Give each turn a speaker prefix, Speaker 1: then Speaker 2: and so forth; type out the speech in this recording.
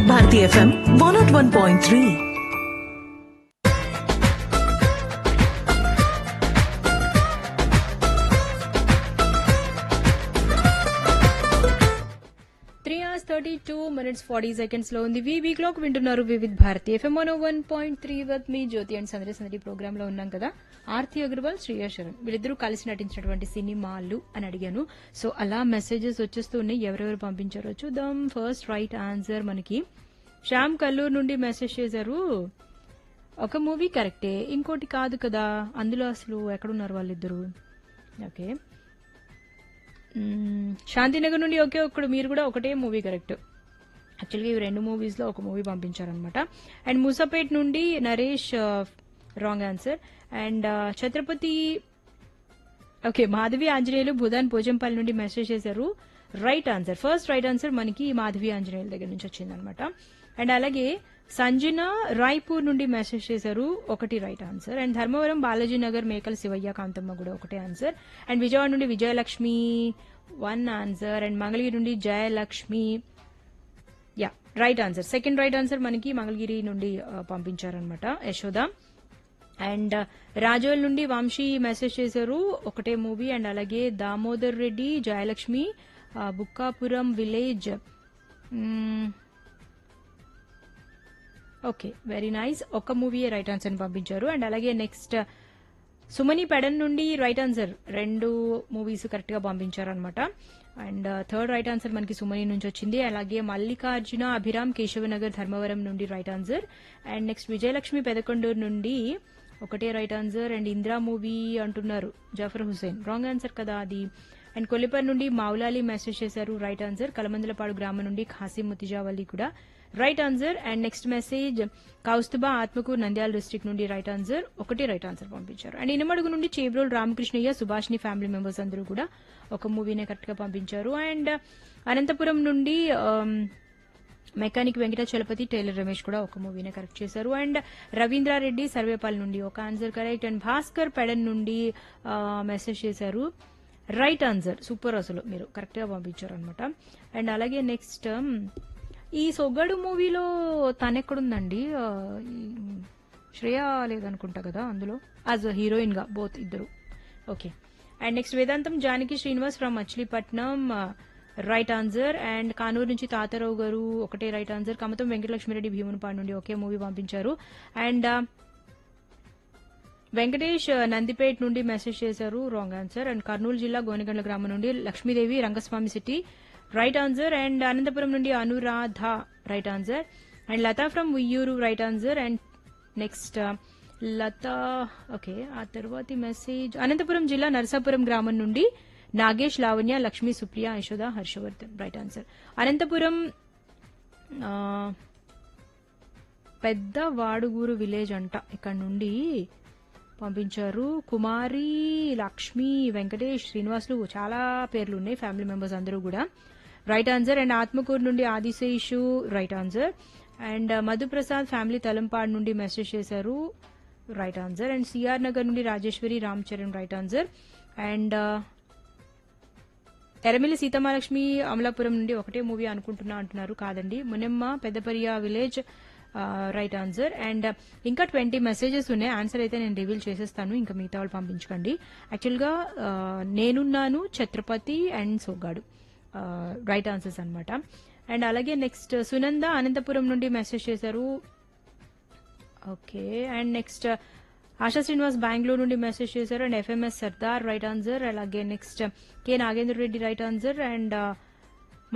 Speaker 1: వివిధ Bharati FM one nought one point three
Speaker 2: three hours thirty two minutes forty seconds లో ఉంది వీ వీక్ లోకి వింటున్నారు Vividh Bharati FM one one point three with me Jyothi and సందడి సందడి ప్రోగ్రామ్ లో ఉన్నాం కదా ఆర్తి అగర్వాల్ శ్రేయా శరణ్ వీళ్ళిద్దరూ కలిసి నటించినటువంటి సినిమాలు అని అడిగాను సో అలా మెసేజెస్ వచ్చేస్తూ ఉన్నాయి ఎవరెవరు పంపించారో చూద్దాం ఫస్ట్ రైట్ ఆన్సర్ మనకి శ్యామ్ కల్లూరు నుండి మెసేజ్ చేశారు ఒక మూవీ కరెక్టే ఇంకోటి కాదు కదా అందులో అసలు ఎక్కడున్నారు వాళ్ళిద్దరు ఓకే మ్మ్. శాంతినగర్ నుండి ఒకే ఒక్కడు మీరు కూడా ఒకటే మూవీ కరెక్ట్ యాక్చువల్గా ఇవి రెండు మూవీస్ లో ఒక మూవీ పంపించారనమాట అండ్ మూసాపేట్ నుండి Naresh wrong answer and Chatrapati okay Madhavi Anjaneyulu Bhoodan Pochampally నుండి మెసేజ్ చేశారు right answer first right answer మనకి మాధవి ఆంజనేయుల దగ్గర నుంచి వచ్చిందనమాట అండ్ అలాగే సంజన రాయ్పూర్ నుండి మెసేజ్ చేశారు ఒకటి right answer and Dharmavaram Balaji Nagar Mekal Shivayya Kantamma కూడా ఒకటే ఆన్సర్ అండ్ విజయవాడ నుండి Vijayalakshmi one answer and Mangalagiri నుండి Jayalakshmi yeah right answer second right answer మనకి మంగళగిరి నుండి ఆ, పంపించారనమాట యశోద అండ్ రాజోల్ నుండి వంశీ మెసేజ్ చేశారు ఒకటే మూవీ అండ్ అలాగే దామోదర్ రెడ్డి జయలక్ష్మి ఆ, Bukkapuram village hmm. Okay very nice ఒక మూవీ రైట్ ఆన్సర్ పంపించారు అండ్ అలాగే నెక్స్ట్ సుమని పెడన్ నుండి రైట్ ఆన్సర్ రెండు మూవీస్ కరెక్ట్ గా పంపించారు అనమాట అండ్ థర్డ్ రైట్ ఆన్సర్ మనకి సుమని నుంచి వచ్చింది అలాగే మల్లికార్జున అభిరామ్ కేశవనగర్ ధర్మవరం నుండి right answer and next Vijayalakshmi Pedakonduru నుండి ఒకటే right answer and Indira movie అంటున్నారు జాఫర్ హుసేన్ రాంగ్ ఆన్సర్ కదా అది అండ్ కొల్లిపర్ నుండి మౌలాలి మెసేజ్ చేశారు రైట్ ఆన్సర్ కలమందలపాడు గ్రామం నుండి ఖాసిం ముతిజావల్లి కూడా right answer and next message Kaustuba Atmakur Nandyal district నుండి రైట్ ఆన్సర్ ఒకటి రైట్ ఆన్సర్ పంపించారు అండ్ ఇనమడుగు నుండి చేబ్రోల్ రామకృష్ణయ్య సుభాష్ని ఫ్యామిలీ మెంబర్స్ అందరూ కూడా ఒక మూవీనే కరెక్ట్ గా పంపించారు అండ్ అనంతపురం నుండి um, mechanic Venkata Chalapathi tailor Ramesh కూడా ఒక మూవీనే కరెక్ట్ చేశారు అండ్ రవీంద్రారెడ్డి సర్వేపల్లి నుండి ఒక answer correct and Bhaskar Pedana నుండి ఆ, మెసేజ్ చేశారు రైట్ ఆన్సర్ సూపర్ అసలు మీరు కరెక్ట్ గా పంపించారు అనమాట అండ్ అలాగే నెక్స్ట్ ఈ సొగ్గడు మూవీలో తనెక్కడుందండి ఆ, ఈ శ్రేయ లేదనుకుంటా కదా అందులో యాజ్ హీరోయిన్ గా బోత్ ఇద్దరు okay and next Vedantam Janaki Srinivas from Machilipatnam right answer and Kanuru నుంచి తాతారావు గారు ఒకటే రైట్ ఆన్సర్ కమతం వెంకటలక్ష్మిరెడ్డి భీమునిపాడు నుండి ఒకే మూవీ పంపించారు అండ్ వెంకటేష్ ఆ, నందిపేట్ నుండి మెసేజ్ చేశారు రాంగ్ ఆన్సర్ అండ్ కర్నూలు జిల్లా గోనెగండ్ల గ్రామం నుండి Lakshmi Devi Rangaswamy city right answer and Anantapur నుండి Anuradha right answer and Latha from Uyyuru right answer and next Latha okay ఆ తర్వాతి మెసేజ్ అనంతపురం జిల్లా నరసాపురం గ్రామం నుండి నాగేష్ లావణ్య లక్ష్మీ సుప్రియ యశోద హర్షవర్ధన్ రైట్ ఆన్సర్ అనంతపురం ఆ, పెద్ద వాడుగూరు విలేజ్ అంట ఇక్కడ నుండి పంపించారు కుమారి లక్ష్మి వెంకటేష్ శ్రీనివాసులు చాలా పేర్లు ఉన్నాయి ఫ్యామిలీ మెంబర్స్ అందరూ కూడా రైట్ ఆన్సర్ అండ్ ఆత్మకూరు నుండి Adiseshu right answer and Madhuprasad family Talampadu నుండి మెసేజ్ చేశారు right answer and CR Nagar నుండి Rajeshwari Ram Charan right answer and Eramili Seethamalakshmi Amalapuram నుండి ఒకటే మూవీ అనుకుంటున్నా అంటున్నారు కాదండి Munemma Peddapariya village right answer and ఇంకా ట్వంటీ మెసేజెస్ ఉన్నాయి ఆన్సర్ అయితే నేను రివీల్ చేసేస్తాను ఇంకా మిగతా వాళ్ళు పంపించకండి యాక్చువల్గా ఆ, నేనున్నాను Chatrapati and Sogadu right answers అన్నమాట అండ్ అలాగే నెక్స్ట్ సునంద అనంతపురం నుండి మెసేజ్ చేశారు okay and next Asha Srinivas Bengaluru నుండి మెసేజ్ చేశారు and FMS Sardar right answer అలాగే next K Nagendra Reddy right answer and